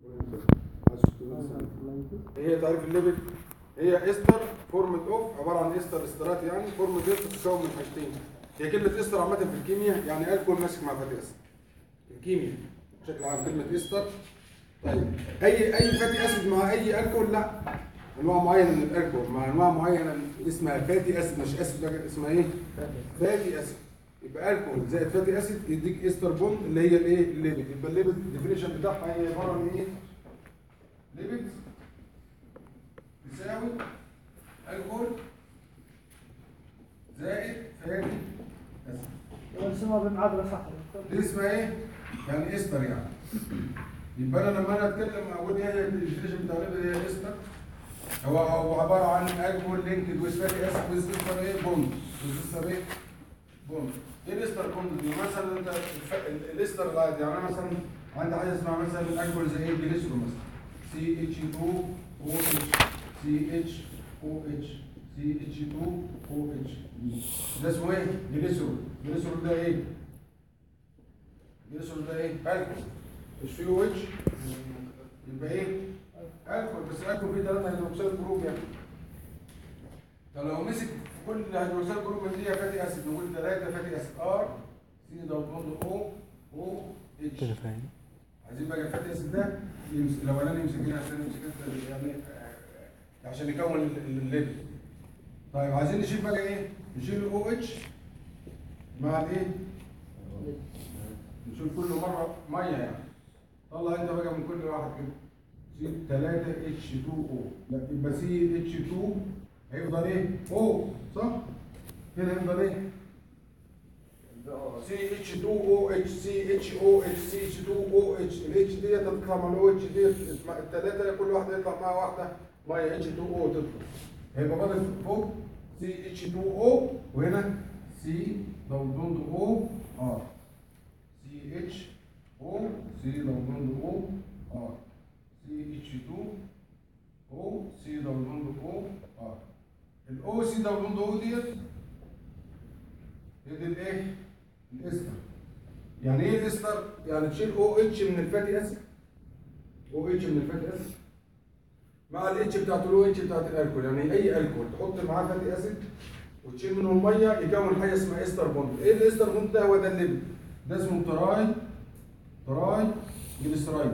هي تعريف الليبيد هي استر فورمد اوف عباره عن استر استرات يعني فورمد اوف تتكون من حاجتين هي كلمه استر عامه في الكيمياء يعني الكول ماسك مع فاتي اسيد في الكيمياء بشكل عام كلمه استر طيب اي اي فاتي اسيد مع اي الكول لا انواع معينه من الالكول مع انواع معينه اسمها فاتي اسيد مش اسيد بقى اسمها ايه؟ فاتي اسيد يبقى الكول زائد فاتي اسيد يديك استر بوند اللي هي الايه؟ الليبيد يبقى الليبيد الديفينيشن بتاعها هي عباره عن ايه؟ ليبيد يساوي الكول زائد فاتي اسيد ونسمها بالمعادلة صح دي اسمها ايه؟ يعني استر يعني يبقى انا لما انا اتكلم اقول ايه هي الديفينيشن بتاع الليبيد هي استر هو هو عباره عن الكول لينكد ويز فاتي اسيد ويز استر ايه بوند ويز استر ايه بوند ايه الاستر بوند دي مثلا انت الف- ال- الاستر العادي يعني انا مثلا عندي حاجه اسمها مثلا الكول زي ايه الجليسرول مثلا سي اتش 2 او اتش سي اتش او اتش سي اتش 2 او اتش ده اسمه ايه جليسرول جليسرول ده ايه جليسرول ده ايه الكول مش فيه او اتش يبقى ايه الكول بس الكول فيه ثلاثه هيدروكسيد جروب يعني طب لو مسك كل هيدروكسيد جروب من دي فاتي اسيد نقول ثلاثه فاتي اسيد ار سي دبل بوند او او اتش كده فاهم عايزين بقى الفاتي اسيد ده يمسك الاولاني يمسك هنا الثاني يمسك هنا يعني آه، عشان يكون ال- ال- الليبل طيب عايزين نشيل بقى ايه؟ نشيل الاو اتش مع الايه؟ نشيل كل مره ميه يعني طلع انت بقى من كل واحد كده سي 3 اتش 2 او لا يبقى سي اتش 2 هيفضل ايه؟ او صح؟ هنا هيفضل ايه؟ سي اتش 2 او اتش سي اتش او اتش سي اتش 2 او اتش الاتش ديت تطلع مع الاو اتش ديت الثلاثه كل واحده يطلع معاها واحده ميه اتش 2 او تطلع هيبقى فاضل فوق سي اتش 2 او وهنا سي دبل او ار سي اتش او سي دبل او ار سي اتش 2 او سي دبل او ار الاو سي دبل او ديت هي دي الايه؟ الاستر يعني ايه الاستر؟ يعني تشيل او اتش من الفاتي اسيد او اتش من الفاتي اسيد مع الاتش بتاعت الاو اتش بتاعت الالكول يعني اي الكول تحط معاه فاتي اسيد وتشيل منه الميه يكون حاجه اسمها استر بوند ايه الاستر بوند ده هو ده الليبيد ده اسمه تراي تراي جليسرايد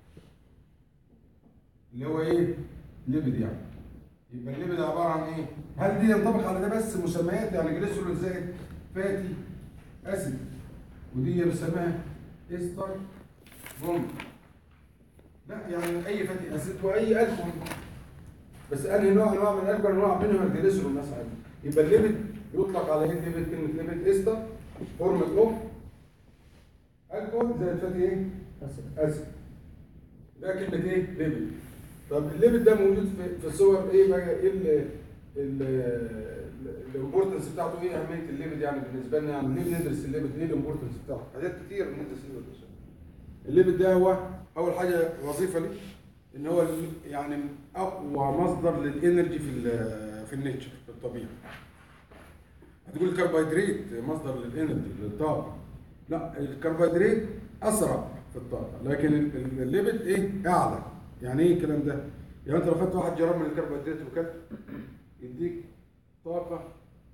اللي هو ايه ليبيد يعني يبقى الليبيد عباره عن ايه هل دي ينطبق على ده بس مسميات يعني جليسرول زائد فاتي اسيد ودي بنسميها استر بوند لا يعني اي فاتي اسيد واي الكول بس انهي نوع انواع من الالكول انواع منهم الجليسرول مثلا يبقى الليبيد يطلق على ايه الليبيد كلمه ليبيد استر فورمت اوف الكول زائد فاتي ايه اسيد ده كلمه ايه ليبيد طب الليبيد ده موجود في في الصور ايه بقى ايه ال ال الامبورتنس بتاعته ايه اهميه الليبيد يعني بالنسبه لنا يعني ليه بندرس الليبيد ايه الامبورتنس بتاعته حاجات كتير بندرس الليبيد بس. الليبيد ده هو اول حاجه وظيفه ليه ان هو ال- يعني اقوى مصدر للانرجي في ال- في النيتشر في الطبيعه هتقول الكربوهيدرات مصدر للانرجي للطاقه لا الكربوهيدرات اسرع في الطاقه لكن ال- ال- الليبيد ايه اعلى يعني ايه الكلام ده يعني انت لو خدت واحد جرام من الكربوهيدرات وكلت يديك طاقه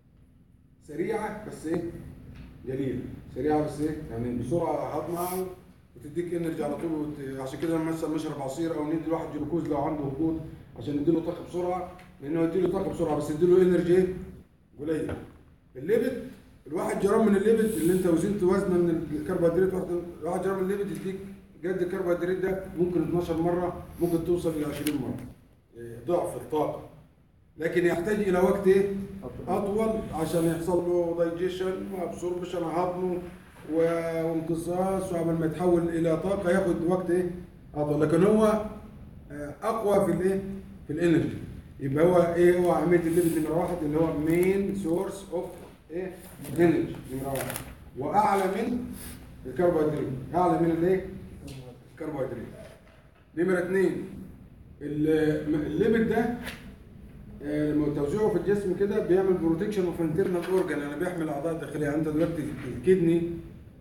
سريعه بس ايه جليله سريعه بس ايه يعني بسرعه هضمها وتديك انرجي على طول وت... عشان كده لما مثلا نشرب عصير او ندي لواحد جلوكوز لو عنده هبوط عشان نديله طاقه بسرعه لانه يديله طاقه بسرعه بس يديله انرجي ايه قليل الليبيد الواحد جرام من الليبيد اللي انت وزنت وزنه من الكربوهيدرات واحد واحد جرام من الليبيد يديك قد الكربوهيدرات ده ممكن 12 مره ممكن توصل الى 20 مره إيه، ضعف الطاقه لكن يحتاج الى وقت ايه اطول عشان يحصل له دايجيشن وابسوربشن هضمه و- وامتصاص وعمل ما يتحول الى طاقه ياخد وقت ايه اطول لكن هو آه، اقوى في الايه في الانرجي يبقى هو ايه هو اهميه الليبيد نمره واحد اللي هو مين سورس اوف ايه انرجي نمره واحد واعلى من الكربوهيدرات اعلى من الايه الكربوهيدرات نمره اثنين ال- الليبيد ده آه، لما توزيعه في الجسم كده بيعمل بروتكشن اوف انترنال اورجان يعني بيحمي الاعضاء الداخليه يعني انت دلوقتي الكدني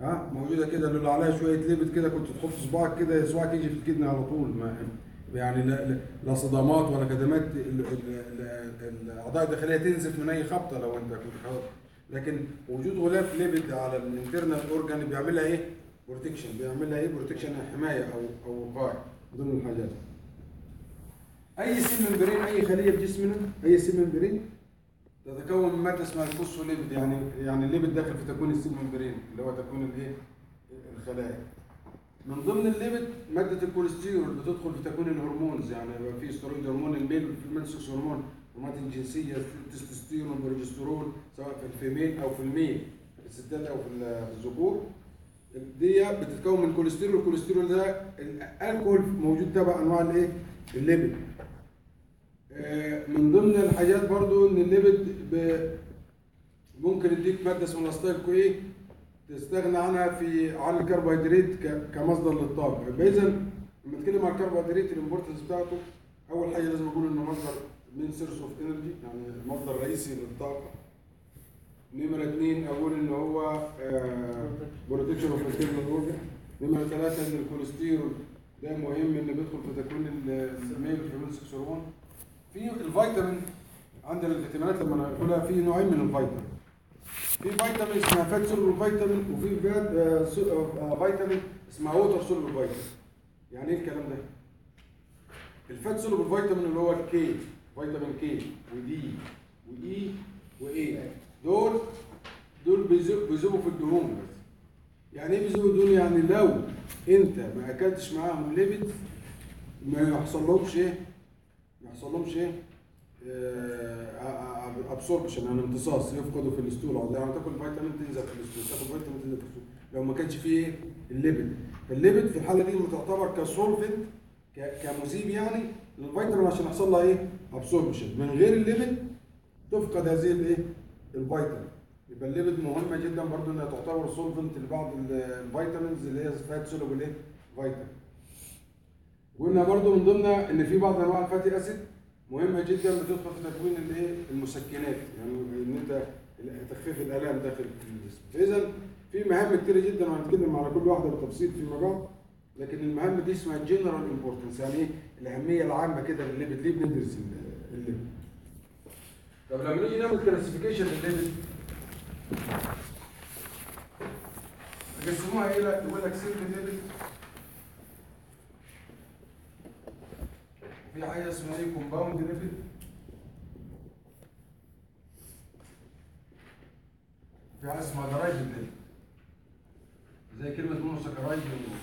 ها موجوده كده اللي عليها شويه ليبت كده كنت تحط صباعك كده صباعك يجي في الكدن على طول ما يعني لا, لا- لا صدمات ولا كدمات ال- ال- ال- الاعضاء الداخليه تنزف من اي خبطه لو انت كنت خبط لكن وجود غلاف ليبت على الانترنال اورجان بيعملها ايه؟ بروتكشن بيعملها ايه؟ بروتكشن حمايه او او وقايه ضمن الحاجات اي سيل ممبرين اي خليه في جسمنا اي سيل ممبرين تتكون من ماده اسمها الفوسفوليبيد يعني يعني الليبيد داخل في تكوين السيل ممبرين اللي هو تكوين الايه؟ الخلايا. من ضمن الليبيد ماده الكوليسترول بتدخل في تكوين الهرمونز يعني يبقى في استرويد هرمون الميل والفيمنسكس هرمون هرمونات الجنسيه التستوستيرون والبروجسترون سواء في الفيميل او في الميل في الستات او في ال- في الذكور دي بتتكون من كوليسترول الكوليسترول ده الالكول موجود تبع انواع الايه؟ الليبيد. آه، من ضمن الحاجات برضو ان الليبيد ب- ممكن يديك ماده اسمها الاستايل كوي تستغنى عنها في عن الكربوهيدرات ك- كمصدر للطاقه يبقى اذا لما نتكلم عن الكربوهيدرات الامبورتنس بتاعته اول حاجه لازم اقول انه مصدر من سيرس اوف انرجي يعني مصدر رئيسي للطاقه نمرة اثنين أقول إن هو بروتكشن أوف انترنال أورجن نمرة ثلاثة إن الكوليسترول ده مهم إنه بيدخل في تكوين الميل والفيمنسكس هرمون في الفيتامين عند الفيتامينات لما ناكلها في نوعين من الفيتامين في فيتامين اسمها فات سولبل فيتامين وفي فات آه، سو- آه، فيتامين اسمها ووتر سولبل فيتامين يعني ايه الكلام ده؟ الفات سولبل فيتامين اللي هو الكي فيتامين كي ودي واي واي دول دول بيزو- بيذوبوا في الدهون بس يعني ايه بيذوبوا الدهون يعني لو انت ما اكلتش معاهم ليبيد ما يحصل لهمش ايه؟ ما يحصل لهمش ايه؟ ابسوربشن يعني امتصاص يفقدوا في الستول او يعني تاكل فيتامين تنزل في الستول تاكل فيتامين تنزل في الستول لو ما كانش فيه ايه؟ الليبيد فالليبيد في الحاله دي تعتبر كسولفنت ك- كمذيب يعني للفيتامين عشان يحصل لها ايه؟ ابسوربشن من غير الليبيد تفقد هذه الايه؟ الفيتامين يبقى الليبيد مهمه جدا برضو انها تعتبر سولفنت لبعض ال- الفيتامينز اللي هي فات سولوبل ايه؟ فيتامين قلنا برضو من ضمنها ان في بعض انواع الفاتي اسيد مهمه جدا بتدخل في تكوين الايه المسكنات يعني ان انت تخفيف الالام داخل الجسم فاذا في مهام كتيره جدا وهنتكلم على كل واحده بالتفصيل فيما بعد لكن المهام دي اسمها جنرال امبورتنس يعني ايه الاهميه العامه كده للليبيد ليه بندرس ال- الليبيد طب لما نيجي نعمل كلاسيفيكيشن للليبيد يقسموها ايه لا يقول لك سيمبل ليبيد في حاجه اسمها ايه كومباوند ليبيد في حاجه اسمها درايف ليبيد زي كلمه مونوساكرايد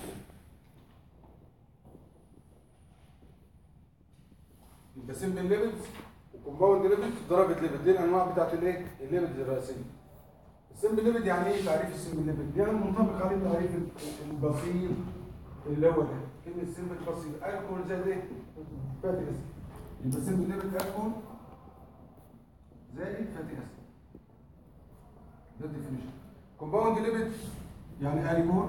يبقى سيمبل ليبيد وكومباوند ليبيد ودرايف ليبيد دي الانواع بتاعت الايه الليبيد الرئيسيه السيمبل ليبيد يعني ايه تعريف السيمبل ليبيد يعني منطبق عليه التعريف البسيط اللي هو ده كلمه سيمبل بسيط الكحول زي ايه فاتي اسيد يبقى سيمبل ليبيد الكحول زائد فاتي اسيد ده الديفينيشن كومباوند ليبيد يعني الكحول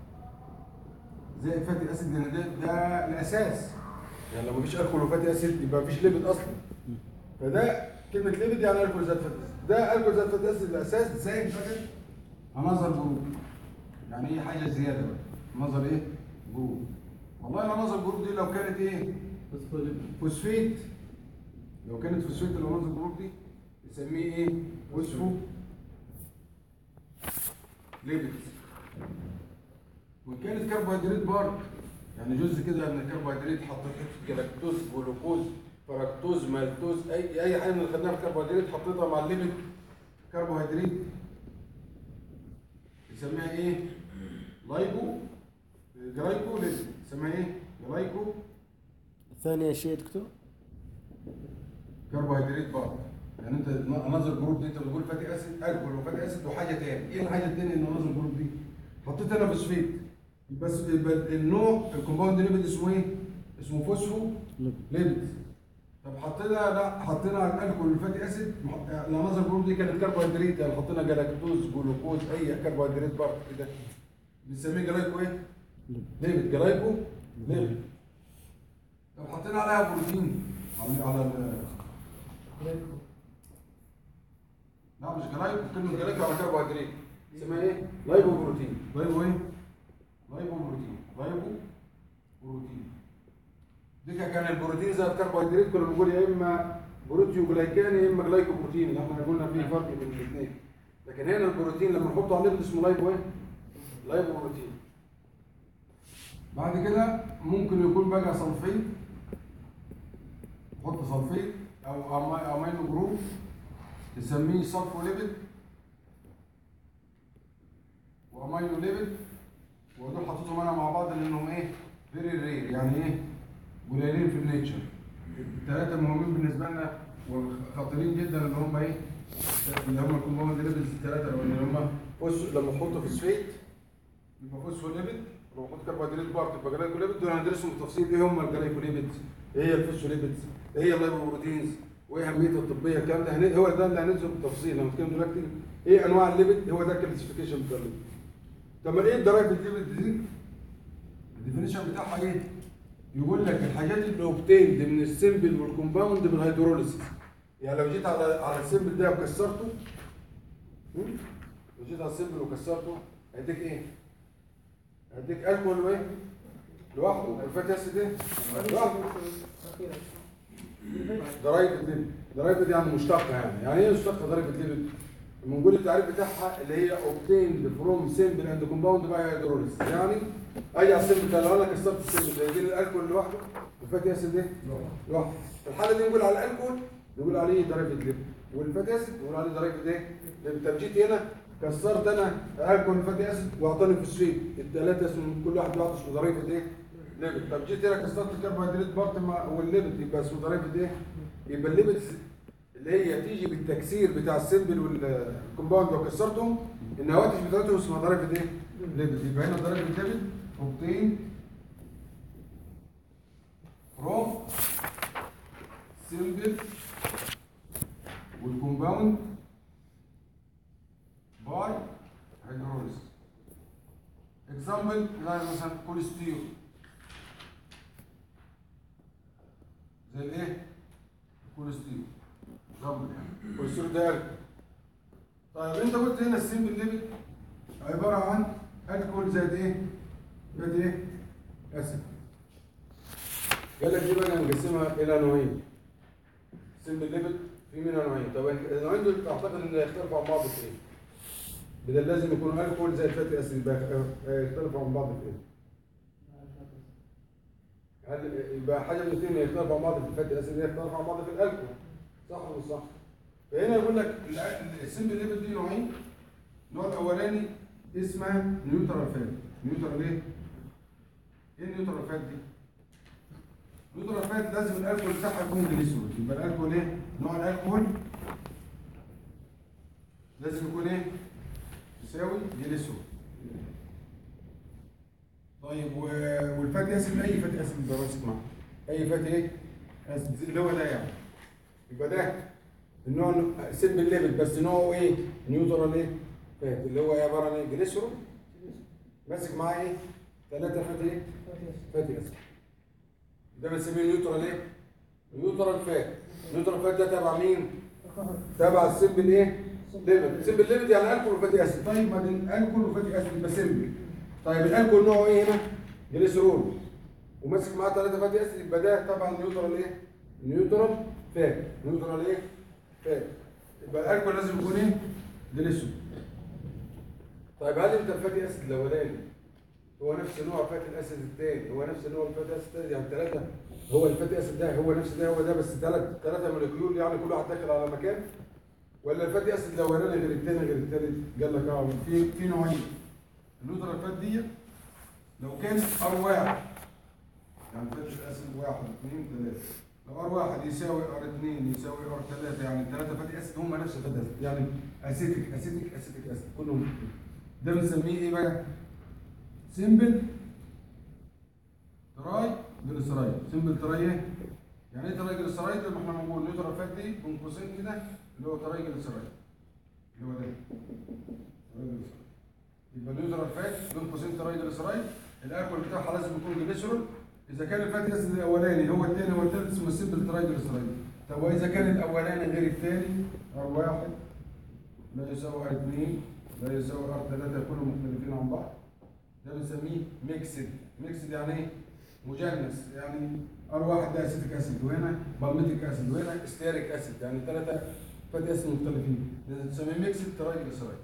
زائد فاتي اسيد لان ده, ده الاساس يعني لو مفيش الكحول وفاتي اسيد يبقى مفيش ليبيد اصلا فده كلمه ليبيد يعني الكحول زائد فاتي اسيد ده الكحول زائد فاتي اسيد الاساس زائد فاتي عناصر جروب يعني ايه حاجه زياده بقى نظر ايه جروب والله العناصر جروب دي لو كانت ايه فوسفيت لو كانت فوسفيت العناصر الجروب دي نسميه ايه فوسفو ليبيد وان كانت كربوهيدرات برضه يعني جزء كده من الكربوهيدرات حطيت حته جلاكتوز جلوكوز فركتوز مالتوز اي اي حاجه من اللي خدناها في الكربوهيدرات حطيتها مع الليبيد كربوهيدرات نسميها ايه؟ لايكو جلايكو ليبيد نسميها ايه؟ جلايكو الثانية ايش هي دكتور؟ كربوهيدرات برضه يعني انت عناصر الجروب دي انت بتقول فاتي اسيد الكحول وفاتي اسيد وحاجه تاني ايه الحاجه التانيه اللي عناصر الجروب دي؟ حطيت انا فوسفيت بس يبقى النوع الكومباوند ليبيد اسمه ايه؟ اسمه فوسفو ليبيد طب حطينا لا حطينا على الكحول والفاتي اسيد مح- العناصر الجروب دي كانت كربوهيدرات يعني حطينا جلاكتوز جلوكوز اي كربوهيدرات برضه كده بنسميه جلايكو ايه؟ ليبيد جلايكو ليبيد طب حطينا عليها بروتين على على ال- لا مش جلايكو كلمة جلايكو على كربوهيدرات اسمها ايه؟ لايبو بروتين لايبو ايه؟ لايبو بروتين لايبو بروتين دي كان البروتين زي الكربوهيدرات كنا بنقول يا اما بروتيو جلايكان يا اما جلايكو بروتين اللي احنا قلنا فيه فرق بين الاثنين لكن هنا البروتين لما نحطه على الليبل اسمه لايبو ايه؟ لايبو بروتين بعد كده ممكن يكون بقى صلفيت حط صلفيت او أما- امينو جروب تسميه صلفوليبيد وامينو ليبيد ودول حطيتهم انا مع بعض لانهم ايه فيري رير يعني ايه قليلين في النيتشر الثلاثه مهمين بالنسبه لنا وخطيرين جدا اللي هم ايه اللي هم الكومباوند ليبيدز الثلاثه اللي هم فوس لما تحط فوسفيت يبقى فوسفوليبيد لما تحط كربوهيدرات بارت يبقى جلايكوليبيد دول هندرسهم بالتفصيل ايه هم الجلايكوليبيدز ايه هي الفوسفوليبيدز ايه هي اللايبوبروتينز وايه اهميتها الطبيه الكلام ده هن- هو ده اللي هندرسه بالتفصيل لما نتكلم دلوقتي ايه انواع الليبيد هو ده الكلاسيفيكيشن بتاع الليبيد طب ما ايه الضرايب الليبيد دي الديفينيشن بتاعها ايه يقول لك الحاجات اللي اوبتيند من السيمبل والكومباوند بالهيدروليسيس يعني لو جيت على على السيمبل ده وكسرته هم؟ لو جيت على السيمبل وكسرته هيديك ايه؟ هيديك الكحول وايه؟ لوحده والفاتي اسيد ايه؟ لوحده ضرايب الليبيد ضرايب دي يعني مشتقه يعني يعني ايه مشتقه ضرايب الليبيد؟ بنقول التعريف بتاعها اللي هي obtained from simple and compound by hydrolysis يعني اجي على السيمبل ده لو انا كسرت السيمبل ده يجي لي الكحول لوحده والفاتي اسيد ايه؟ لوحده في الحاله دي نقول على الكحول نقول عليه ضرايب الليبيد والفاتي اسيد نقول عليه ضرايب ايه؟ لان طب جيت هنا كسرت انا الكحول وفاتي اسيد واعطاني فوسفيت الثلاثه اسمهم كل واحد لوحده اسمه ضرايب ايه؟ ليبيد طب جيت هنا كسرت الكربوهيدرات بارت مع- والليبيد يبقى اسمه ضرايب ايه؟ يبقى الليبيد اللي هي تيجي بالتكسير بتاع السيمبل والكومباوند لو كسرتهم النواتج بتاعتهم اسمها ضرب ايه؟ ليبيد يبقى هنا ضرب الليبيد اوبتين فروم سيمبل والكومباوند باي هيدروليس اكزامبل زي مثلا كوليسترول زي الايه؟ الكوليسترول اكزامبل يعني الكوليسترول ده الكحول. طيب انت قلت هنا السيمبل ليبيد عباره عن الكحول زائد ايه؟ زائد ايه؟ اسيد قال لك دي بقى نقسمها الى نوعين سيمبل ليبيد في منها نوعين طب النوعين دول تعتقد ان يختلفوا عن بعض في ايه؟ بدل لازم يكون الكحول زائد فاتي اسيد يبقى يختلفوا عن بعض في ايه؟ هل يبقى حاجه من الاثنين يختلفوا عن بعض في الفاتي اسيد يختلفوا عن بعض في الالكحول صح ولا مش صح؟ فهنا يقول لك ال- السيمبل ليبيد دي نوعين النوع الاولاني اسمها نيوترال فات نيوترال ايه؟ ايه النيوترال فات دي؟ نيوترال فات لازم الالكول بتاعها يكون جليسرول يبقى الالكول ايه؟ نوع الالكول لازم يكون ايه؟ يساوي جليسرول طيب و- والفاتي اسيد اي فاتي اسيد يبقى ماسك معاه اي فاتي ايه؟ اسيد اللي هو ده يعني يبقى ده النوع سيمبل ليفل بس نوعه ايه؟ نيوترال ايه؟ فات اللي هو عباره عن ايه؟ جليسرول ماسك معاه ايه؟ ثلاثه فاتي ايه؟ فاتي اسيد ده بنسميه نيوترال ايه؟ نيوترال فات نيوترال فات ده تبع مين؟ تبع السيمبل ايه؟ ليفل سيمبل ليفل يعني الكول وفاتي اسيد طيب ما بين الكول وفاتي اسيد يبقى سيمبل طيب الالكول نوعه ايه هنا؟ جليسرول وماسك معاه ثلاثه فاتي اسيد يبقى ده تبع النيوترال ايه؟ نيوترال فات نيوترال ايه؟ فات يبقى الالكول لازم يكون ايه؟ جليسرول طيب هل انت الفاتي اسيد الاولاني هو نفس نوع فاتي الاسيد الثاني هو نفس نوع الفاتي الاسيد الثاني يعني ثلاثه هو الفاتي اسيد ده هو نفس ده هو ده بس ثلاث ثلاثه مولكيول يعني كل واحد داخل على مكان ولا الفاتي اسيد الاولاني غير الثاني غير الثالث قال لك اه في في نوعين النيوترال فات دي لو كان ار واحد يعني فاتي الاسيد واحد اثنين ثلاثه لو ار واحد يساوي ار اثنين يساوي ار ثلاثه يعني الثلاثه فاتي اسيد هم نفس الفاتي اسيد يعني اسيتيك اسيتيك اسيتيك اسيد كلهم ده بنسميه ايه بقى؟ سيمبل تراي جليسرايد سيمبل تراي ايه؟ يعني ايه تراي جليسرايد لما احنا بنقول نيوترال فات دي بين قوسين كده اللي هو تراي جليسرايد اللي هو ده تراي جليسرايد يبقى نيوترال فات بين قوسين تراي جليسرايد الالكول بتاعها لازم يكون جليسرول اذا كان الفاتي اسيد الاولاني هو الثاني هو الثالث اسمه سيمبل تراي جليسرايد طب واذا كان الاولاني غير الثاني ار واحد لا يساوي ار اثنين لا يساوي ار 3 كلهم مختلفين عن بعض ده بنسميه ميكسد ميكسد يعني ايه مجنس يعني ار واحد ده اسيتيك اسيد وهنا بالميتيك اسيد وهنا ستيريك اسيد يعني ثلاثه فاتي اسيد مختلفين ده بنسميه ميكسد ترايجليسرايد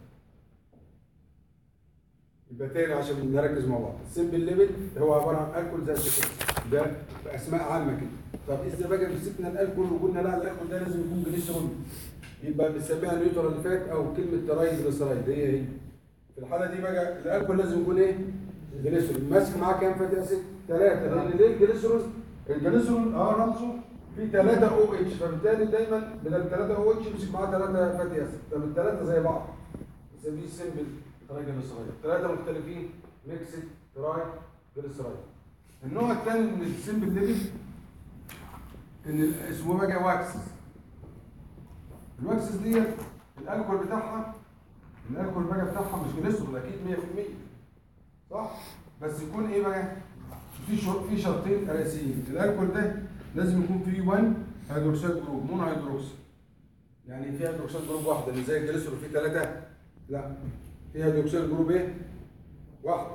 يبقى تاني عشان نركز مع بعض السمبل ليفل هو عباره عن الكول زي السكر ده باسماء عامه كده طب اذا بقى مسكنا الالكول وقلنا لا الالكول ده لازم يكون جليسرول يبقى بنسميها نيوترال فات او كلمه ترايجليسرايد هي هي في الحاله دي بقى الالكول لازم يكون ايه؟ جليسرول ماسك معاه كام فاتي اسيد؟ ثلاثه لان ليه الجليسرول؟ الجليسرول اه رمزه في 3 او اتش فبالتالي دايما بدل 3 او اتش يمسك معاه 3 فاتي اسيد طب الثلاثه زي بعض نسميه سمبل ترايجليسرايد ثلاثه مختلفين ميكسد تراي جليسرايد النوع الثاني من السمبل ليفل ان ال- اسمه بقى واكسس الواكسس ديت الالكول بتاعها الالكول بقى بتاعها مش جليسرول اكيد 100% صح بس يكون ايه بقى في شر... في شرطين رئيسيين الالكول ده لازم يكون فيه 1 هيدروكسيد جروب مونو هيدروكسيد يعني في هيدروكسيد جروب واحده مش زي الجليسرول فيه ثلاثه لا في هيدروكسيد جروب ايه واحده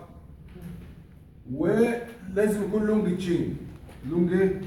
ولازم يكون لونج تشين لونج ايه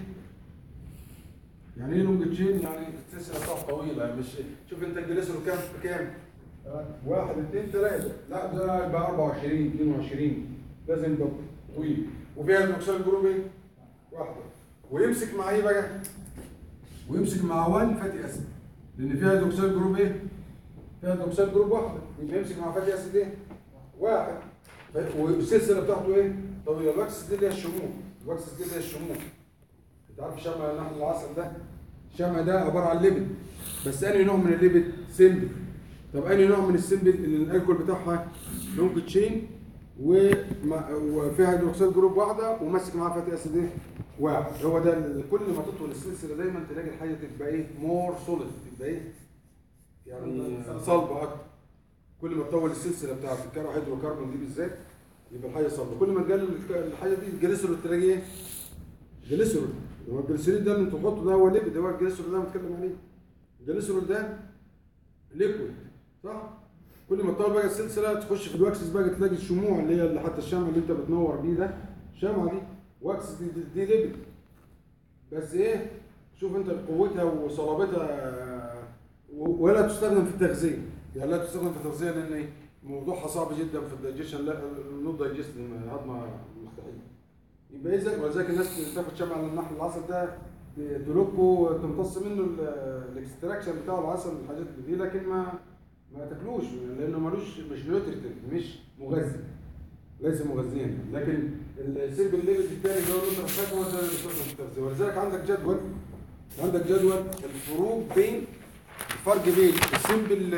يعني ايه لونج تشين يعني السلسله بتاعته طويله مش شوف انت الجليسرول كام بكام واحد اثنين ثلاثة لا ده يبقى 24 22 لازم يبقى طويل وفيها النقصان جروب ايه؟ واحدة ويمسك مع ايه بقى؟ ويمسك مع 1 فاتي اسيد لان فيها النقصان جروب ايه؟ فيها النقصان جروب واحدة يبقى يمسك مع فاتي اسيد ايه؟ واحد ف- والسلسلة بتاعته ايه؟ طويلة الواكس دي اللي هي الشموع الواكس دي اللي هي الشموع انت عارف شمع نحل العسل ده؟ الشمع ده عبارة عن ليبيد بس انهي نوع من الليبيد؟ سمبل طب انهي نوع من السمبل اللي الالكول بتاعها لونج تشين وما- وفيها هيدروكسيد جروب واحده وماسك معاها فاتي اسيد ايه؟ واحد هو ده اللي كل ما تطول السلسله دايما تلاقي الحاجه تبقى ايه؟ مور سوليد تبقى ايه؟ يعني صلبه اكتر كل ما تطول السلسله بتاعت الكربون دي بالذات يبقى الحاجه صلبه كل ما تقلل الك- الحاجه دي الجليسرول تلاقي ايه؟ جليسرول هو الجليسرول ده اللي انت تحطه ده هو ليبيد هو الجليسرول ده بنتكلم عليه الجليسرول ده ليكويد صح؟ كل ما تطول بقى السلسله تخش في الواكسس بقى تلاقي الشموع اللي هي اللي حتى الشمع اللي انت بتنور بيه ده الشمعه دي واكس دي, دي, دي ليبيد بس ايه شوف انت قوتها وصلابتها و- ولا تستخدم في التغذيه يعني لا تستخدم في التغذيه لان ايه موضوعها صعب جدا في الدايجيشن لا نوت دايجست الهضمه مستحيل يبقى اذا ولذلك الناس اللي بتاخد شمع من النحل العسل ده تلوكه تمتص منه ال- الاكستراكشن بتاع العسل والحاجات اللي دي لكن ما ما تاكلوش لانه ملوش مش نيوتريتيف مش مغذي ليس مغذيا لكن السيرب الليفل الثاني اللي هو النيوتريفات هو ده اللي بيستخدم في التغذيه ولذلك عندك جدول عندك جدول الفروق بين الفرق بين السمبل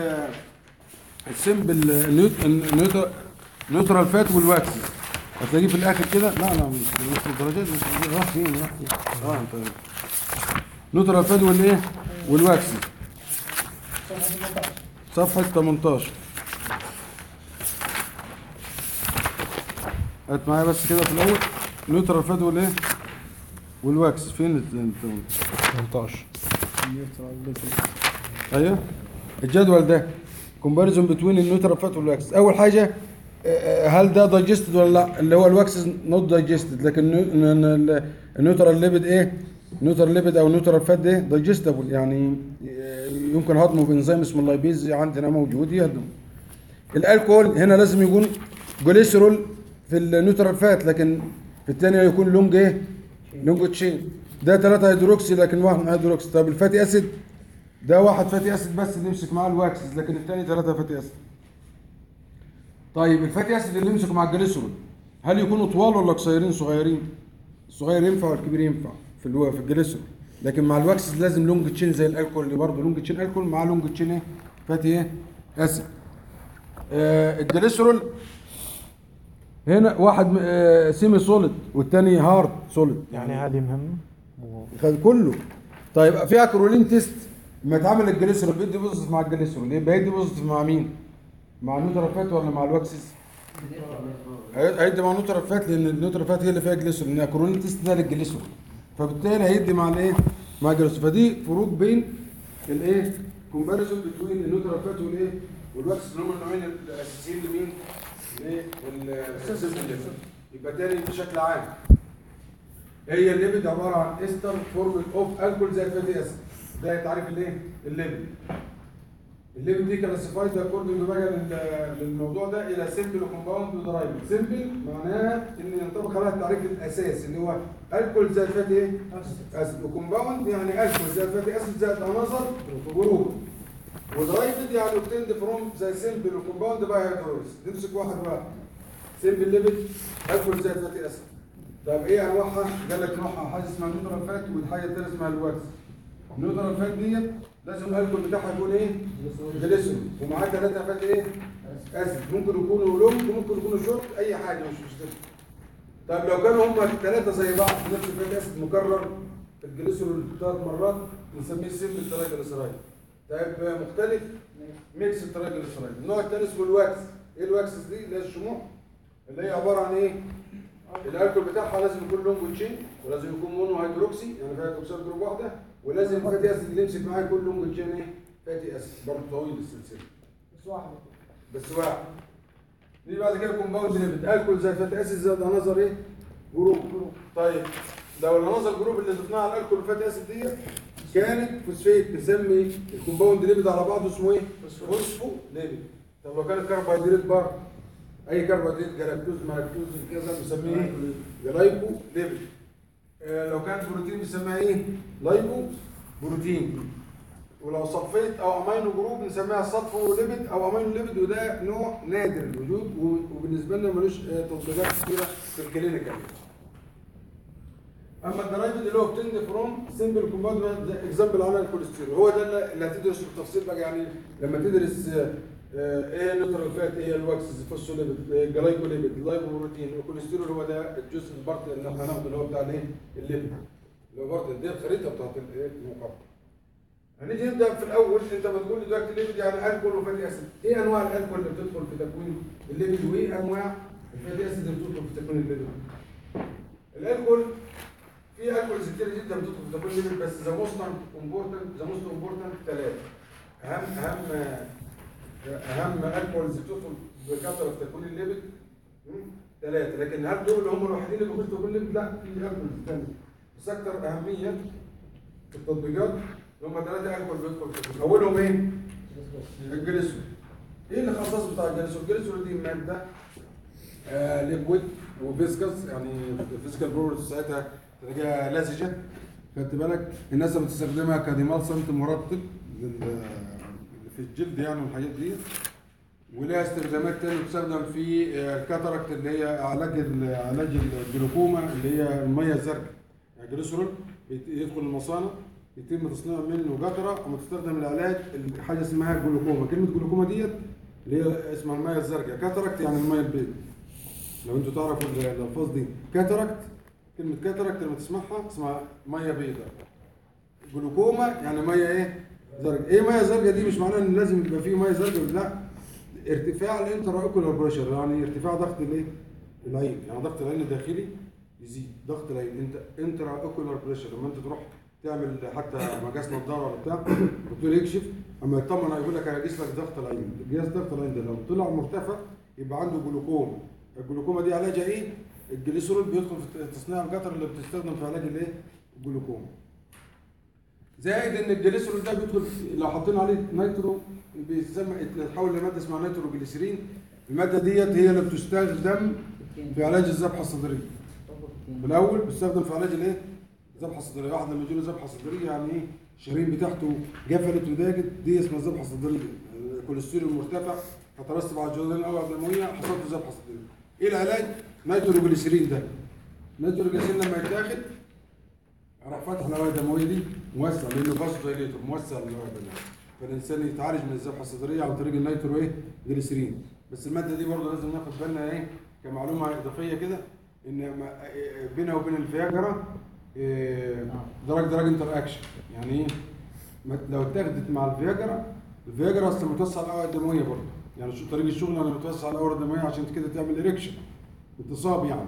السمبل النيوت- النيوتر- نيوترال فات والواكس هتلاقيه في الاخر كده لا لا مش مش الدرجات مش راح فين راح فين اه انت نيوترال فات والايه والواكس صفحة 18 هات معايا بس كده في الأول نيوترال فات والإيه؟ والواكس فين ال 18 أيوه الجدول ده كومباريزون بتوين النيوترال فات والواكس أول حاجة آه، آه، هل ده دايجستد ولا لا اللي هو الواكس نوت دايجستد لكن النيو- ن- ن- النيوترال ليبيد ايه نيوترال ليبيد او نيوترال فات ده دايجستبل يعني آه، يمكن هضمه بانزيم اسمه اللايبيز عندنا موجود يهضم الالكول هنا لازم يكون جليسرول في النيوترال فات لكن في الثانيه يكون لونج ايه لونج تشين ده 3 هيدروكسي لكن واحد هيدروكسي طب الفاتي اسيد ده واحد فاتي اسيد بس اللي يمسك معاه الواكسز لكن الثاني ثلاثه فاتي اسيد طيب الفاتي اسيد اللي يمسك مع الجليسرول هل يكونوا طوال ولا قصيرين صغيرين الصغير ينفع والكبير ينفع في الو... في الجليسرول لكن مع الواكسز لازم لونج تشين زي الالكول اللي برضه لونج تشين الكول مع لونج تشين ايه فاتي ايه اسيد آه الجليسرول هنا واحد م- آه سيمي سوليد والتاني هارد سوليد يعني هذه مهمة خد كله طيب في اكرولين تيست لما يتعمل الجليسرول بيدي بوزيتيف مع الجليسرول يبقى يدي بوزيتيف مع مين؟ مع النيوترافات ولا مع الواكسز؟ هي- هيدي مع النيوترافات لان النيوترافات هي اللي فيها جليسرول لان الاكرولين تيست ده للجليسرول فبالتالي هيدي مع الايه؟ مع الجليسرول فدي فروق بين الايه؟ كومباريزون بين النيوترافات والايه؟ والواكس اللي هم النوعين الاساسيين لمين؟ للسيستم الليبيد يبقى تاني بشكل عام هي الليبيد عباره عن استر فورم اوف الكول زي الفاتي اسيد ده تعريف الايه؟ الليبيد الليبيد دي كلاسيفايد اكوردنج بقى لل- للموضوع ده الى سيمبل وكومباوند ودرايفل سيمبل معناها ان ينطبق عليها التعريف الاساسي اللي هو الكول زي الفاتي ايه؟ اسيد وكومباوند يعني الكول زي الفاتي اسيد زائد عناصر جروب ودرايفد يعني اوبتند فروم زي سيمبل وكومباوند باي هيدروليز نمسك واحد واحد سيمبل ليبيد الكول زي الفاتي اسيد طب ايه انواعها؟ قال لك نوعها حاجه اسمها نيوترال فات والحاجه الثانيه اسمها الواكس النيوترال فات ديت لازم الكول بتاعها يكون ايه؟ جليسرول ومعاه ثلاثه فات ايه؟ اسيد ممكن يكونوا لونج ممكن يكونوا شورت اي حاجه مش مشكله طب لو كانوا هم الثلاثه زي بعض في نفس الفات اسيد مكرر الجليسرول ثلاث مرات نسميه سيمبل ترايجليسرايد طيب مختلف ميكس ترايجليسرايد النوع الثاني اسمه الواكس ايه الواكس دي اللي هي الشموع اللي هي عباره عن ايه الالكول بتاعها لازم يكون لونج تشين ولازم يكون مونو هيدروكسي يعني فيها هيدروكسيد جروب واحده ولازم الفاتي اسيد اللي يمسك معاه يكون لونج تشين ايه فاتي اسيد برضه طويل السلسله بس واحد بس واحد نيجي بعد كده كومباوند ليبيد الكول زي الفاتي اسيد زائد عناصر ايه جروب طيب لو العناصر جروب اللي ضفناها على الالكول والفاتي اسيد دي كانت فوسفيت نسمي الكومباوند ليبيد على بعضه اسمه ايه فوسفو ليبيد طب لو كانت كربوهيدرات بار اي كربوهيدرات جلاكتوز مالاكتوز كذا بنسميه ايه جلايكو ليبيد آه لو كان بروتين بنسميها ايه لايبو بروتين ولو صفيت او امينو جروب بنسميها صفو ليبيد او امينو ليبيد وده نوع نادر الوجود و- وبالنسبه لنا ملوش آه، تطبيقات كتيره في الكلينيكال اما الدرايفد اللي هو بتند فروم سمبل كومباوند اكزامبل على الكوليسترول هو ده اللي- اللي هتدرس بالتفصيل بقى يعني لما تدرس آه، آه، ايه نيوترال فات ايه الواكس فوسفوليبيد جلايكوليبيد اللايبوبروتين والكوليسترول هو ده الجزء البارت اللي احنا هناخده اللي هو بتاع الايه الليبيد اللي هو بارت دي الخريطه بتاعت الايه المقارنه هنيجي نبدا في الاول انت بتقول لي دلوقتي الليبيد يعني الكول وفاتي اسيد ايه انواع الالكول اللي بتدخل في تكوين الليبيد وايه انواع الفاتي اسيد اللي بتدخل في تكوين الليبيد الالكول في الكولز كتير جدا بتدخل في تكوين الليبيد بس ذا موست امبورتنت ذا موست امبورتنت ثلاثه اهم اهم اهم الكولز بتدخل بكثره في تكوين الليبيد ثلاثه لكن هل دول هم الوحيدين اللي بيخشوا في تكوين الليبيد؟ لا في الكولز ثانيه بس اكثر اهميه في التطبيقات اللي هم ثلاثه الكول بيدخل في التكوين اولهم ايه؟ الجليسرول ايه اللي خصص بتاع الجليسرول؟ الجليسرول دي ماده آه ليكويد وفيسكس يعني الفيزيكال بروبرتيز ساعتها تلاقيها لزجه خدت بالك الناس بتستخدمها كديمالسنت مرطب لل- في الجلد يعني والحاجات دي ولها استخدامات تانية بتستخدم في آه، الكاتاراكت اللي هي علاج ال- علاج الجلوكوما اللي هي الميه الزرقاء يعني جليسرول بيت- يدخل المصانع يتم تصنيع منه قطره وتستخدم العلاج ال- حاجه اسمها جلوكوما كلمه جلوكوما ديت اللي هي اسمها الميه الزرقاء كاتاراكت يعني الميه البيضاء لو انتوا تعرفوا ال- الالفاظ دي كاتاراكت كلمه كاتاراكت لما تسمعها اسمها ميه بيضاء جلوكوما يعني ميه ايه زرقاء ايه ميه زرقاء دي مش معناها ان لازم يبقى فيه ميه زرقاء لا ارتفاع الانترا اوكولار بريشر يعني ارتفاع ضغط الايه العين يعني ضغط العين الداخلي يزيد ضغط العين انت انترا اوكولار بريشر لما انت تروح تعمل حتى مقاس نظاره ولا بتاع الدكتور يكشف اما يطمن يقول لك هيقيس لك ضغط العين قياس ضغط العين ده لو طلع مرتفع يبقى عنده جلوكوما الجلوكوما دي علاجها ايه الجليسرول بيدخل في تصنيع القطر اللي بتستخدم في علاج الايه الجلوكوما زائد ان الجليسرول ده بيدخل في- لو حاطين عليه نيترو بيسمى يتحول لماده اسمها نيترو جليسرين الماده ديت هي اللي بتستخدم في علاج الذبحه الصدريه في الاول بيستخدم في علاج الايه الذبحه الصدريه واحد لما يجي له ذبحه صدريه يعني ايه الشرايين بتاعته قفلت وضاقت دي اسمها الذبحه الصدريه الكوليسترول مرتفع فترسب على الجدران الاوعيه الدمويه حصلت له ذبحه صدريه ايه العلاج نيترو جليسرين ده نيترو جليسرين لما يتاخد راح فتح الاوعيه الدمويه دي موسع لانه فاسو دايليتور موسع الاوعيه الدمويه فالانسان يتعالج من الذبحه الصدريه عن طريق النيترو ايه جليسرين بس الماده دي برضه لازم ناخد بالنا ايه كمعلومه اضافيه كده ان ما- إيه بينها وبين الفياجرا إيه، دراج دراج انتر اكشن يعني ايه ما- لو اتاخدت مع الفياجرا الفياجرا اصلا متوسع الاوعيه الدمويه برضه يعني شو طريق الشغل انا متوسع الاوعيه الدمويه عشان كده تعمل اريكشن انتصاب يعني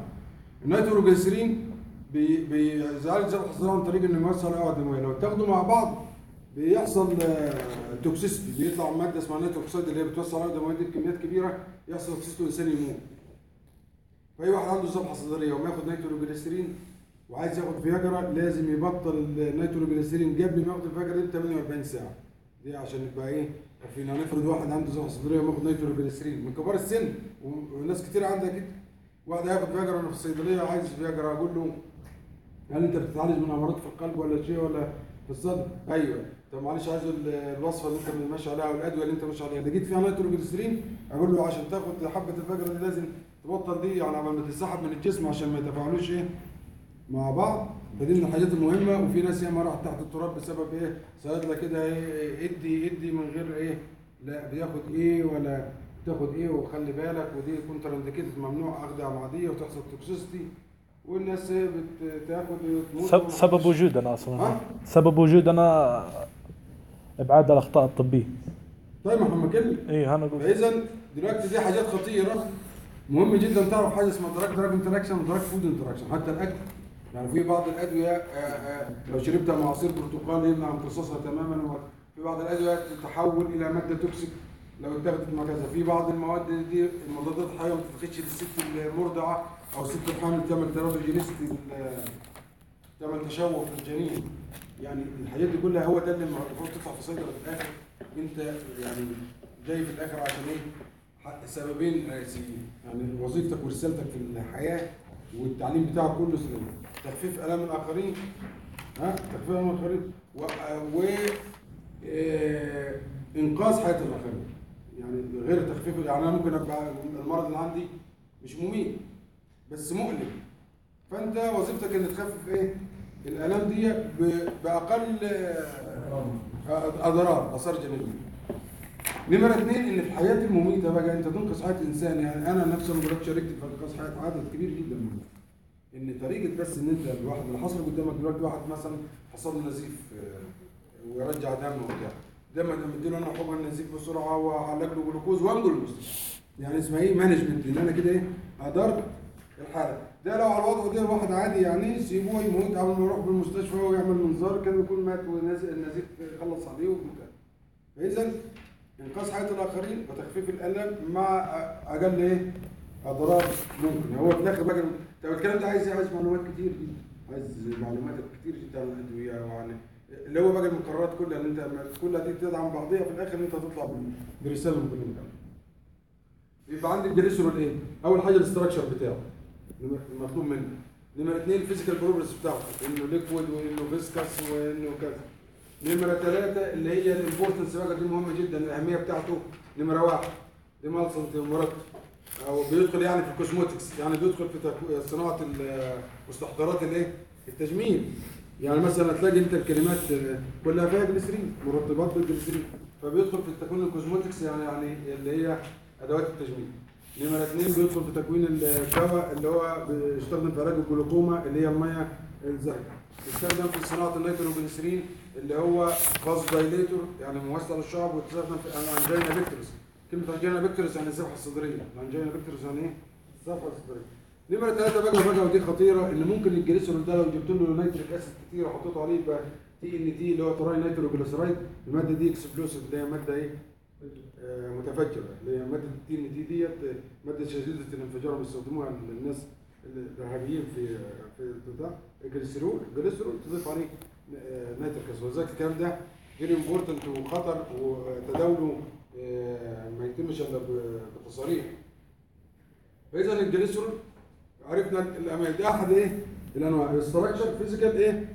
النيتروجليسرين بي- بيزعل الذبحه الصدريه عن طريق انه يوسع الاوعيه الدمويه لو اتاخدوا مع بعض بيحصل توكسيستي بيطلع ماده اسمها نيتروك اوكسيد اللي هي بتوسع الارض مواد بكميات كبيره يحصل توكسيستي والانسان يموت فاي واحد عنده ذبحه صدريه وما ياخد نيتروجليسيرين وعايز ياخد فياجرا لازم يبطل النيتروجليسيرين قبل ما ياخد الفياجرا دي ب 48 ساعه دي عشان نبقى ايه عارفين هنفرض واحد عنده ذبحه صدريه وماخد نيتروجليسيرين من كبار السن وناس كتير عندها كده واحد هياخد فياجرا في الصيدليه عايز فياجرا اقول له هل انت بتتعالج من امراض في القلب ولا شيء ولا في الصدر؟ ايوه طب معلش عايز ال- الوصفه اللي انت ماشي عليها والادويه اللي انت ماشي عليها لقيت فيها نيتروجليسيرين اقول له عشان تاخد حبه الفجر دي لازم تبطل دي يعني قبل ما تتسحب من الجسم عشان ما يتفاعلوش ايه مع بعض فدي من الحاجات المهمه وفي ناس ياما راحت تحت التراب بسبب ايه صيادله كده ايه ادي ادي من غير ايه لا بياخد ايه ولا تاخد ايه وخلي بالك ودي كونتر انديكيتد ممنوع اخدها معديه وتحصل توكسيستي والناس ايه بتاخد تموت سب- سبب وجودنا اصلا ها؟ سبب وجودنا ابعاد الاخطاء الطبيه طيب ما احنا بنتكلم اي انا اقول فاذا دلوقتي دي حاجات خطيره مهم جدا تعرف حاجه اسمها دراج دراج انتراكشن ودراج فود انتراكشن حتى الاكل يعني في بعض الادويه آه، آه، لو شربتها مع عصير برتقال يمنع امتصاصها تماما وفي بعض الادويه تتحول الى ماده توكسيك لو اتاخدت مع كذا في بعض المواد دي المضادات الحيويه ما تتاخدش للست المرضعه او الست الحامل تعمل تيرابيجينيستي تعمل تشوه في الجنين يعني الحاجات دي كلها هو ده اللي المفروض تطلع في صيدله في الاخر انت يعني جاي في الاخر عشان ايه؟ ح- سببين رئيسيين يعني وظيفتك ورسالتك في الحياه والتعليم بتاعك كله سلام تخفيف الام الاخرين ها تخفيف الام الاخرين و, و... آه، انقاذ حياه الاخرين يعني غير تخفيف يعني انا ممكن ابقى المرض اللي عندي مش مميت بس مؤلم فانت وظيفتك ان تخفف ايه الالام دي ب- باقل آه، اضرار اثار جانبيه نمرة اثنين ان في الحياة المميتة بقى انت تنقذ حياة انسان يعني انا نفسي انا جربت شاركت في انقاذ حياة عدد كبير جدا من الناس. ان طريقة بس ان انت الواحد اللي حصل قدامك دلوقتي واحد مثلا حصل له نزيف آه، ويرجع دم وبتاع دايما لما اديله انا حقن النزيف بسرعة واعلق له جلوكوز وانقل المستشفى يعني اسمها ايه مانجمنت ان انا كده ايه ادرت الحالة ده لو على الوضع ده واحد عادي يعني سيبوه يموت قبل ما يروح بالمستشفى ويعمل منظار كان يكون مات والنزيف النزيف خلص عليه وبتاع فاذا انقاذ حياه الاخرين وتخفيف الالم مع اقل ايه اضرار ممكن هو في الاخر بقى طب الكلام ده عايز عايز معلومات كتير جدا عايز معلومات كتير جدا عن الادويه وعن اللي هو بقى المقررات كلها اللي انت كلها دي تدعم بعضيها في الاخر ان انت تطلع بال- برساله من كل مكان يبقى عندي الجليسرول ايه؟ اول حاجه الاستراكشر بتاعه المطلوب منه نمرة اثنين الفيزيكال بروبرتيز بتاعته انه ليكويد وانه فيسكس وانه كذا نمرة ثلاثة اللي هي الامبورتنس بقى دي مهمة جدا الأهمية بتاعته نمرة واحد دي مالسنت مركب أو بيدخل يعني في الكوزموتكس يعني بيدخل في تكو- صناعة ال- مستحضرات الايه؟ التجميل يعني مثلا تلاقي انت الكلمات كلها فيها جليسرين مرطبات بالجليسرين فبيدخل في تكوين الكوزموتكس يعني يعني اللي هي ادوات التجميل نمرة اثنين بيدخل في تكوين الدواء اللي هو بيستخدم في علاج الجلوكوما اللي هي المية الزرقاء يستخدم في صناعة النيتروجليسرين اللي هو فاز دايليتور يعني موسع للشعب ويستخدم في الانجينا بيكتورس كلمة انجينا بيكتورس يعني الذبحة الصدرية الانجينا بيكتورس يعني ايه؟ الذبحة الصدرية نمرة ثلاثة بقى بقى ودي خطيرة إن ممكن الجليسرول ده لو جبت له نيتريك أسيد كتير وحطيته عليه يبقى تي إن تي اللي هو تراي نيتروجليسرايد المادة دي اكسبلوسيف اللي هي مادة إيه؟ آه، متفجرة اللي هي مادة التي إن تي ديت آه، مادة شديدة الانفجار بيستخدموها الناس الإرهابيين في في بتاع الجليسرول الجليسرول تضيف عليه آه، نيتريك أسيد ولذلك الكلام ده فيري امبورتنت وخطر وتداوله آه، ما يتمش إلا ب- بتصاريح فاذا الجليسرول عرفنا الامان ده احد ايه الانواع الاستراكشر فيزيكال ايه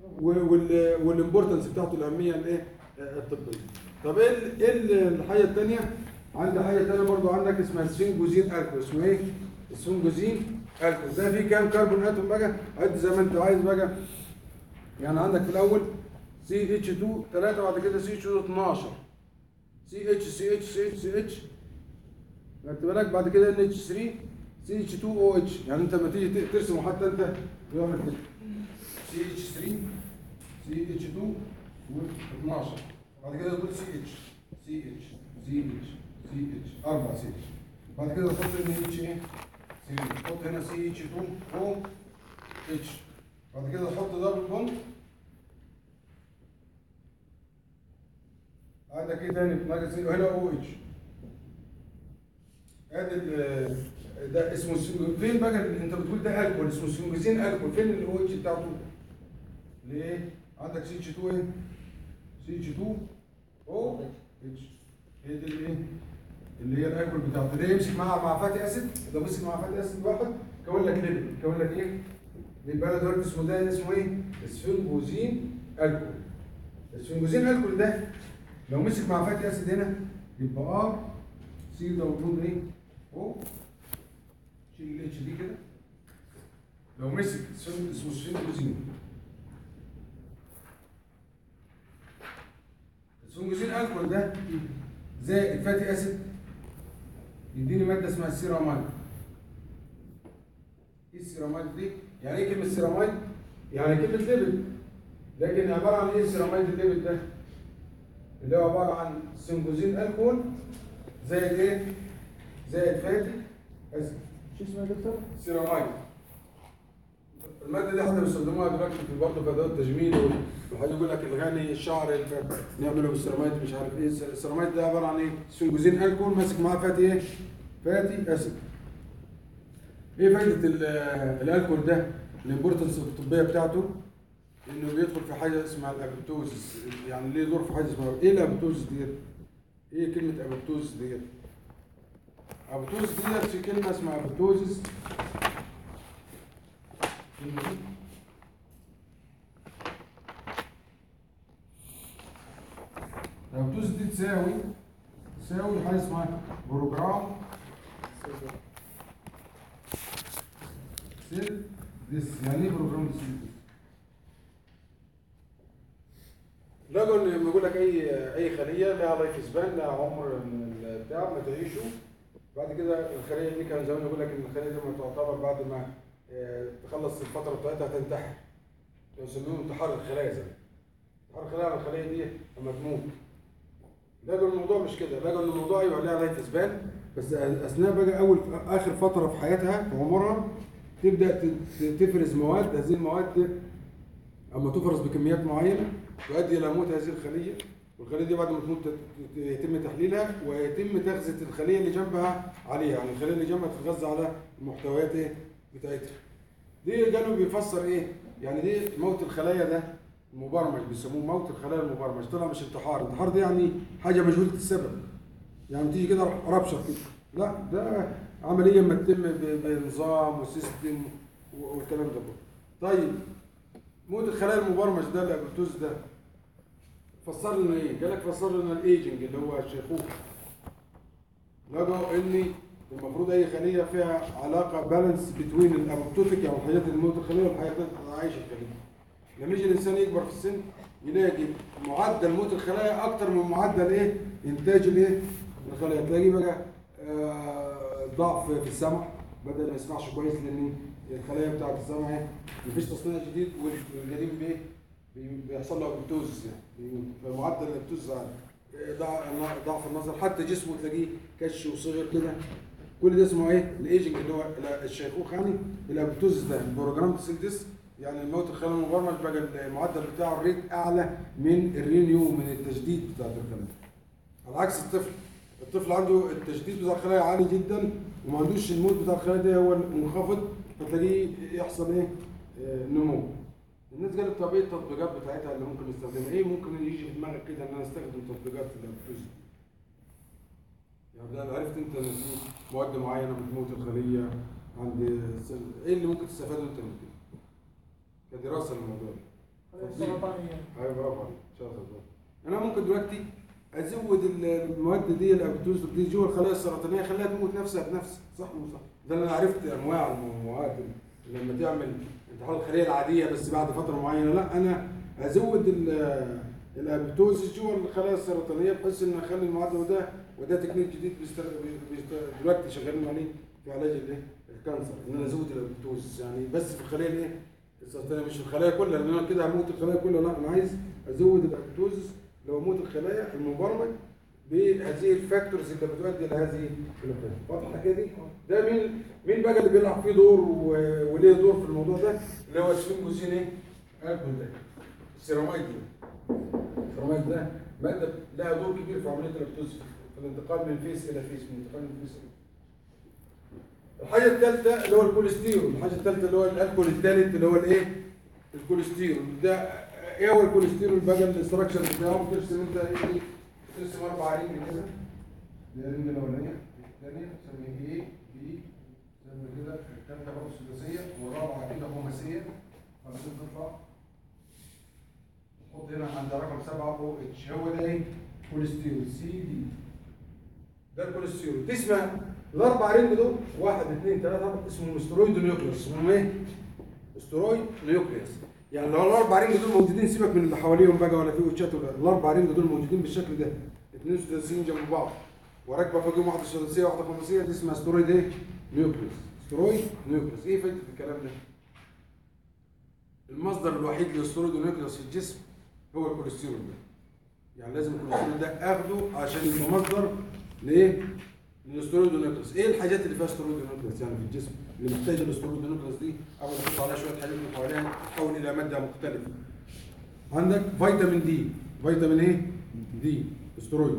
والامبورتنس بتاعته الاهميه الايه آه، الطبيه طب ايه ال- ايه ال- الحاجه الثانيه عندي حاجه ثانيه برضو عندك اسمها السفنجوزين الكول اسمه ايه السفنجوزين الكول ده فيه كام كربون اتوم بقى عد زي ما انت عايز بقى يعني عندك في الاول سي اتش 2 3 بعد كده سي اتش 12 سي اتش سي اتش سي اتش سي اتش خدت بالك بعد كده ان اتش 3 سي اتش 2 او اتش يعني انت لما تيجي ت- ترسمه حتى انت بيعمل كده سي اتش 3 سي اتش 2 و 12 بعد كده تقول سي اتش سي اتش سي اتش سي اتش اربع سي اتش بعد كده تحط ان اتش ايه سي اتش تحط هنا سي اتش 2 او اتش بعد كده تحط دبل بوند عندك ايه تاني ناقص ايه هنا او اتش ادي ال- ده اسمه السنج- فين بقى ال- انت بتقول ده الكول اسمه سنجوزين الكول فين الاو اتش بتاعته؟ ليه؟ عندك سي اتش 2 ايه؟ سي اتش 2 او اتش هي دي الايه؟ اللي هي الالكول بتاعته ده يمسك مع مع فاتي اسيد ده مسك مع فاتي اسيد واحد كون لك ليبل كون لك ايه؟ يبقى انا دلوقتي اسمه ده اسمه ايه؟ السفنجوزين الكول السفنجوزين الكول ده لو مسك مع فاتي اسيد هنا يبقى ار سي ده المفروض ايه؟ او شيل الاتش دي كده لو مسك اسمه اسمه سفنجوزين السفنجوزين الكول ده زائد فاتي اسيد يديني ماده اسمها السيرامايد ايه السيرامايد دي؟ يعني ايه كلمه سيرامايد؟ يعني كلمه ليبل لكن عباره عن ايه السيرامايد الليبل ده؟ اللي هو عباره عن سنجوزين الكول زائد ايه؟ زائد فاتي اسيد شو اسمه يا دكتور؟ سيرامايد المادة دي احنا بنستخدموها دلوقتي في برضه في ادوات التجميل وحد يقول لك الغني الشعر الف- نعمله بالسيرامايد مش عارف ايه السيرامايد ده عباره عن ايه؟ سنجوزين الكول ماسك معاه فاتي ايه؟ فاتي اسيد. ايه فايده ال- الالكول ده؟ الامبورتنس الطبيه بتاعته انه بيدخل في حاجه اسمها الابيبتوزس يعني ليه دور في حاجه اسمها ايه الابيبتوزس ديت؟ ايه كلمه ابيبتوزس ديت؟ ابيبتوزس ديت في كلمه اسمها ابيبتوزس الابتوز دي تساوي تساوي حاجه اسمها بروجرام سيل ديس يعني ايه بروجرام سيل ديس؟ لقوا ان لما يقول لك اي اي خليه لها لايف سبان لها عمر من البتاع ما تعيشه بعد كده الخليه دي كان زمان يقول لك ان الخليه دي ما تعتبر بعد ما آه، تخلص الفتره بتاعتها تنتحر يسموه انتحار الخلايا زمان انتحار الخلايا على الخليه دي لما تموت لقوا الموضوع مش كده لقوا ان الموضوع ايوه لها لايف سبان بس اثناء بقى اول اخر فتره في حياتها في عمرها تبدا ت- ت- تفرز مواد هذه المواد اما تفرز بكميات معينه تؤدي الى موت هذه الخليه والخليه دي بعد ما تموت تت- ت- يتم تحليلها ويتم تغذيه الخليه اللي جنبها عليها يعني الخليه اللي جنبها تتغذى على المحتويات إيه؟ بتاعتها دي قالوا بيفسر ايه يعني دي موت الخلايا ده المبرمج بيسموه موت الخلايا المبرمج طلع مش انتحار انتحار دي يعني حاجه مجهوله السبب يعني تيجي كده ربشه كده لا ده عمليه ما تتم ب- بنظام وسيستم و- والكلام ده كله طيب موت الخلايا المبرمج ده الابيتوز ده فسر لنا ايه؟ قال لك فسر لنا الايجنج اللي هو الشيخوخه لقوا ان المفروض اي خليه فيها علاقه بالانس بتوين الابوبتوتيك يعني الحاجات اللي موت الخليه والحاجات اللي عايشه الخليه لما يجي الانسان يكبر في السن يلاقي معدل موت الخلايا اكتر من معدل ايه انتاج الايه الخلايا تلاقي بقى آه، ضعف في السمع بدا ما يسمعش كويس لان الخلايا بتاعت السمع ايه مفيش تصنيع جديد والقديم بايه بي- بيحصل له ابتوز يعني بيموت. فمعدل الابتوز عالي آه، ضع- ضعف النظر حتى جسمه تلاقيه كش وصغر كده كل ده اسمه ايه الايجنج اللي هو ال- الشيخوخه يعني الابتوز ده البروجرام سيلدس يعني الموت الخلايا المبرمج بقى المعدل بتاعه الريت اعلى من الرينيو من التجديد بتاعت الخلايا على عكس الطفل الطفل عنده التجديد بتاع الخلايا عالي جدا وما عندوش الموت بتاع الخلايا ده هو منخفض فتلاقيه يحصل ايه آه، نمو الناس قالت طب ايه التطبيقات بتاعتها اللي ممكن نستخدمها ايه ممكن يجي في دماغك كده ان انا استخدم تطبيقات في الابتوز يعني ده عرفت انت ان في مواد معينه بتموت الخليه عند السن- ايه اللي ممكن تستفاده انت من كده كدراسه للموضوع ده سرطانية ايوه برافو عليك شاطر برافو. انا ممكن دلوقتي ازود ال- المواد دي الابتوز دي جوه الخلايا السرطانيه خليها تموت نفسها بنفسها صح ولا صح؟ ده انا عرفت انواع المواد اللي لما تعمل انتحار الخليه العاديه بس بعد فتره معينه لا انا ازود ال- الابتوز جوه الخلايا السرطانيه بحيث ان اخلي المعدل ده وده تكنيك جديد بيست- بيست- دلوقتي شغالين عليه في علاج الايه؟ الكانسر ان انا ازود الابتوز يعني بس في الخلايا الايه؟ السرطانيه مش في الخلايا كلها لان انا كده هموت الخلايا كلها لا انا عايز ازود الابتوزس اللي هو موت الخلايا المبرمج بهذه الفاكتورز اللي بتؤدي لهذه الوفاه واضحه كده ده مين مين بقى اللي بيلعب فيه دور و- وليه دور في الموضوع ده اللي هو السفنجوسين ايه؟ الكول ده السيراميد ده النيتراميد ده ماده لها دور كبير في عمليه الابتوز في الانتقال من فيس الى فيس من انتقال من فيس الى الحاجه الثالثه اللي هو الكوليسترول الحاجه الثالثه اللي هو الالكول الثالث اللي هو الايه الكوليسترول ده ايه هو الكوليسترول بقى الاستراكشر بتاعه بترسم انت ايه ترسم اربع رينج كده دي الرينج الاولانيه الثانيه سميه ايه بي سمي كده الثالثه برضه سداسيه والرابعه كده خماسيه خمسين تطلع حط هنا عند رقم سبعه او اتش هو ده ايه كوليسترول سي دي ده الكوليسترول تسمع الاربع رينج دول واحد اثنين ثلاثه اربعه اسمهم استرويد نيوكليوس اسمهم ايه؟ استرويد نيوكليوس يعني لو الاربع رينج دول موجودين سيبك من اللي حواليهم بقى ولا في وتشات ولا الاربع رينج دول موجودين بالشكل ده اثنين ثلاثيين جنب بعض وراكبه فوقهم واحده ثلاثيه واحده خماسيه دي اسمها استرويد ايه؟ نيوكليوس استرويد نيوكليوس ايه فايده الكلام ده؟ المصدر الوحيد للاسترويد نيوكليوس في الجسم هو الكوليسترول ده يعني لازم الكوليسترول ده اخده عشان يبقى مصدر لايه؟ للاسترويد نيوكليوس ايه الحاجات اللي فيها استرويد نيوكليوس يعني في الجسم اللي محتاجه الاسترويد نيوكليوس دي اول تحط عليها شويه حاجات من حواليها تحول الى ماده مختلفه عندك فيتامين دي فيتامين ايه دي استرويد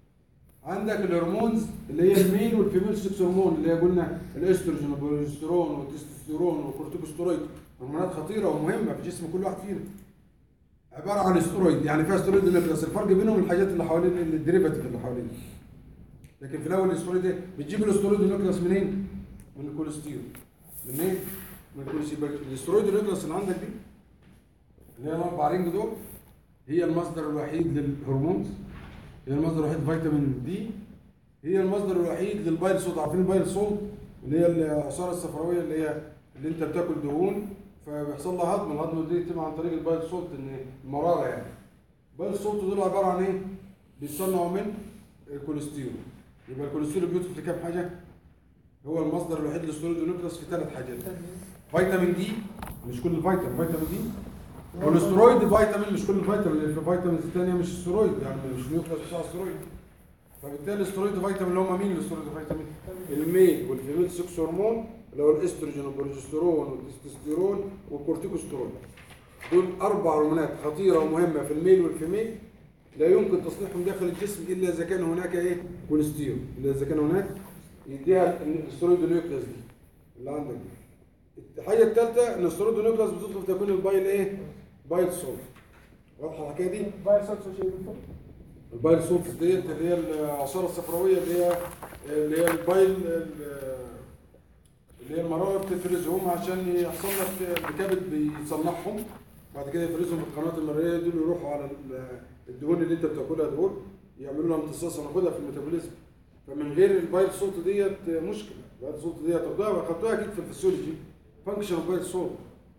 عندك الهرمونز اللي هي الميل والفيميل سكس هرمون اللي هي قلنا الاستروجين والبروجسترون والتستوستيرون والكورتيكوستيرويد هرمونات خطيره ومهمه في جسم كل واحد فينا عباره عن استرويد يعني فيها استرويد نيوكليوس الفرق بينهم الحاجات اللي حوالين الديريفاتيف اللي حوالين لكن في الاول الاسترويد ايه بتجيب الاسترويد نيوكليوس منين؟ من الكوليسترول منين؟ من الكوليسترول الاسترويد نيوكليوس اللي عندك دي اللي هي الاربع رينج دول هي المصدر الوحيد للهرمونز هي المصدر الوحيد لفيتامين دي هي المصدر الوحيد للبايل صوت عارفين البايل صوت اللي هي العصاره الصفراويه اللي هي اللي انت بتاكل دهون فبيحصل لها هضم الهضم دي يتم عن طريق البايل صوت ان المراره يعني البايل صوت دول عباره عن ايه؟ بيصنعوا من الكوليسترول يبقى الكوليسترول بيدخل في كام حاجه؟ هو المصدر الوحيد للسترويد نيوكليوس في ثلاث حاجات فيتامين دي مش كل الفيتامين فيتامين دي والسترويد فيتامين مش كل الفيتامين لان في فيتامينز الثانيه مش سترويد يعني مش نيوكليوس بتاع سترويد فبالتالي السترويد فيتامين اللي هم مين السترويد فيتامين؟ الميل والفيميل سكس هرمون اللي هو الاستروجين والبروجسترون والتستوستيرون والكورتيكوستيرون دول اربع هرمونات خطيره ومهمه في الميل والفيميل لا يمكن تصنيعهم داخل الجسم الا اذا كان هناك ايه؟ كوليسترول الا اذا كان هناك يديها السترويد نيوكليوس دي اللي عندك دي الحاجه الثالثه ان السترويد نيوكليوس بتدخل في تكوين البايل ايه؟ بايل سولت واضحه الحكايه دي؟ باي صوت شيء من فوق البايل سولت ديت اللي هي العصاره الصفراويه اللي هي اللي هي البايل ال- اللي هي المراره بتفرزهم عشان يحصل لك الكبد بيصنعهم بعد كده يفرزهم في القنوات المرئيه دول يروحوا على ال- الدهون اللي انت بتاكلها دول يعملوا لها امتصاص وناخدها في الميتابوليزم فمن غير البايل سولت ديت مشكله البايل سولت ديت تاخدوها خدتوها اكيد في الفسيولوجي فانكشن بايل سولت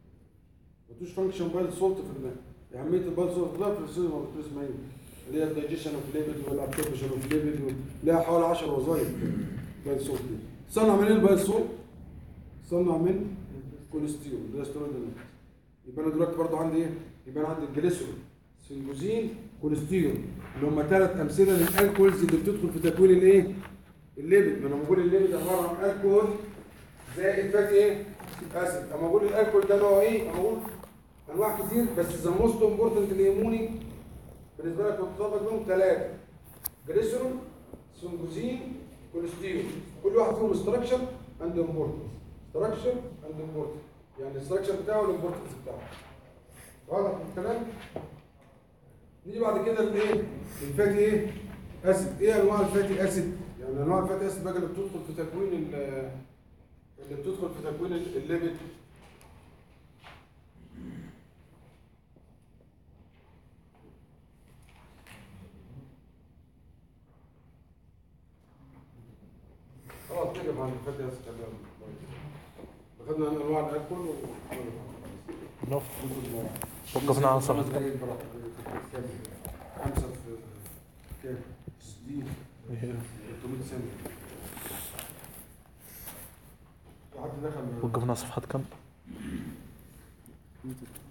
ما تقولش فانكشن بايل سولت في ال- اهميه البايل سولت تاخدوها في الفسيولوجي ما بتقولش اسمها ايه اللي هي الدايجيشن اوف ليبيد والابسوربشن اوف ليبيد لها حوالي 10 وظائف بايل سولت دي صنع من ايه البايل سولت؟ صنع من كوليسترول ده ستيرويد نيوكليوس. يبقى انا دلوقتي برضو عندي ايه؟ يبقى انا عندي الجليسرول سنجوزين كوليسترول اللي هم ثلاث امثله للالكولز اللي بتدخل في تكوين الايه؟ الليبيد ما انا بقول الليبيد عباره عن الكول زائد فاتي ايه؟ اسيد اما اقول الالكول ده نوع ايه؟ اما اقول انواع كتير بس ذا موست امبورتنت اللي يهموني بالنسبه لك متطابق بينهم ثلاثه جليسرول سنجوزين كوليسترول كل واحد فيهم ستراكشر اند امبورتنس ستراكشر اند امبورتنس يعني الستراكشر بتاعه والامبورتنس بتاعه واضح الكلام نيجي بعد كده الايه الفاتي ايه اسيد ايه انواع الفاتي اسيد يعني انواع الفاتي اسيد بقى اللي بتدخل في تكوين ال- اللي بتدخل في تكوين ال- الليبيد خلاص نقف عن الفاتي اسيد كلام اخذنا انواع الالكول و نف وقفنا عن صفحة خمس دقايق براحتك. خمسة في كام؟ 60 300 سنة في حد دخل وقفنا صفحة كم؟ متى؟